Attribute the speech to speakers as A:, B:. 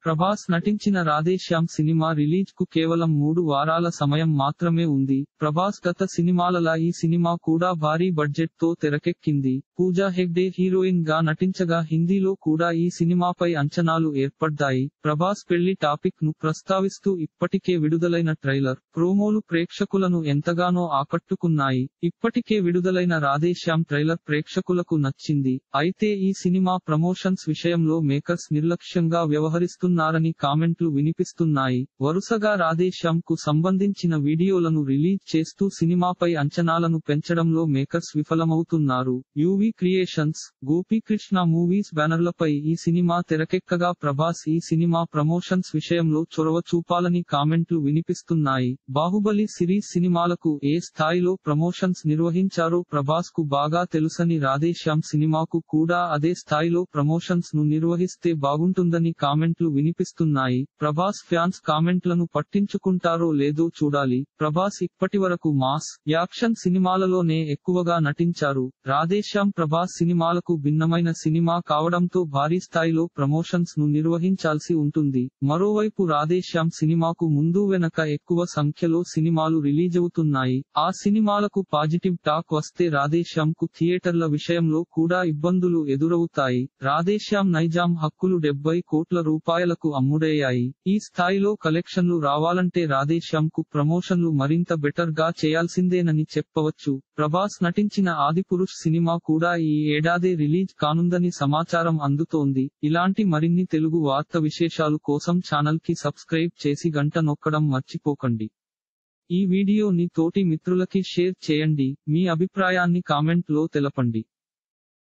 A: ప్రభాస్ నటించిన Radhe Shyam cinema release కు కేవలం మూడు వారాల సమయం మాత్రమే ఉంది ప్రభాస్ గత సినిమాలలా ఈ సినిమా కూడా భారీ బడ్జెట్ తో తెరకెక్కింది పూజా హెగ్డే హీరోయిన్ గా నటించగా హిందీలో కూడా ఈ సినిమాపై అంచనాలు ఏర్పడ్డాయి ప్రభాస్ పెళ్లి టాపిక్ ను ప్రస్తావిస్తూ ఇప్పటికే విడుదలైన ట్రైలర్ ప్రోమోలు ప్రేక్షకులను ఎంతగానో ఆకట్టుకున్నాయి ఇప్పటికే విడుదలైన రాధేశ్యామ్ ట్రైలర్ ప్రేక్షకులకు నచ్చింది అయితే ఈ సినిమా ప్రమోషన్స్ విషయంలో మేకర్స్ నిర్లక్ష్యంగా వ్యవహరిస్తున్నారని కామెంట్లు వినిపిస్తున్నాయి వరుసగా రాధేశ్యామ్ కు సంబంధించిన వీడియోలను రిలీజ్ చేస్తూ సినిమాపై అంచనాలను పెంచడంలో మేకర్స్ విఫలమవుతున్నారు యూవి క్రియేషన్స్ గోపీకృష్ణ మూవీస్ బ్యానర్లపై ఈ సినిమా తెరకెక్కగా ప్రభాస్ ఈ సినిమా ప్రమోషన్స్ విషయంలో చొరవ చూపాలని కామెంట్లు వినిపిస్తున్నాయి బాహుబలి సిరీస్ సినిమాలకు ఏ స్థాయిలో ప్రమోషన్స్ నిర్వహించారో ప్రభాస్ కు బాగా తెలుసని రాధేశ్యామ్ సినిమాకు కూడా అదే స్థాయిలో ప్రమోషన్స్ ను నిర్వహిస్తే బాగుంటుందని కామెంట్లు వినిపిస్తున్నాయి ప్రభాస్ ఫ్యాన్స్ కామెంట్లను పట్టించుకుంటారో లేదో చూడాలి ప్రభాస్ ఇప్పటివరకు మాస్ యాక్షన్ సినిమాలలోనే ఎక్కువగా నటించారు రాధేశ్యామ్ ప్రభాస్ సినిమాలకు భిన్నమైన సినిమా కావడంతో భారీ స్థాయిలో ప్రమోషన్స్ ను నిర్వహించాల్సి ఉంటుంది మరోవైపు రాధేశ్యామ్ సినిమాకు ముందు వెనక ఎక్కువ సంఖ్యలో సినిమాలు రిలీజవుతున్నాయి ఆ సినిమాలకు పాజిటివ్ టాక్ వస్తే రాధేశ్యామ్ కు థియేటర్ల విషయంలో కూడా ఇబ్బందులు ఎదురవుతాయి రాధేశ్యామ్ నైజాం హక్కులు డెబ్బై కోట్ల రూపాయలకు అమ్ముడయ్యాయి ఈ స్థాయిలో కలెక్షన్లు రావాలంటే రాధేశ్యామ్ కు ప్రమోషన్లు మరింత బెటర్ గా చేయాల్సిందేనని చెప్పవచ్చు ప్రభాస్ నటించిన ఆదిపురుష్ సినిమా కూడా ఈ ఏడాదే రిలీజ్ కానుందని సమాచారం అందుతోంది ఇలాంటి మరిన్ని తెలుగు వార్త విశేషాలు కోసం ఛానల్ కి సబ్స్క్రైబ్ చేసి గంట నొక్కడం మర్చిపోకండి ఈ వీడియోని తోటి మిత్రులకి షేర్ చేయండి మీ అభిప్రాయాన్ని కామెంట్ లో తెలపండి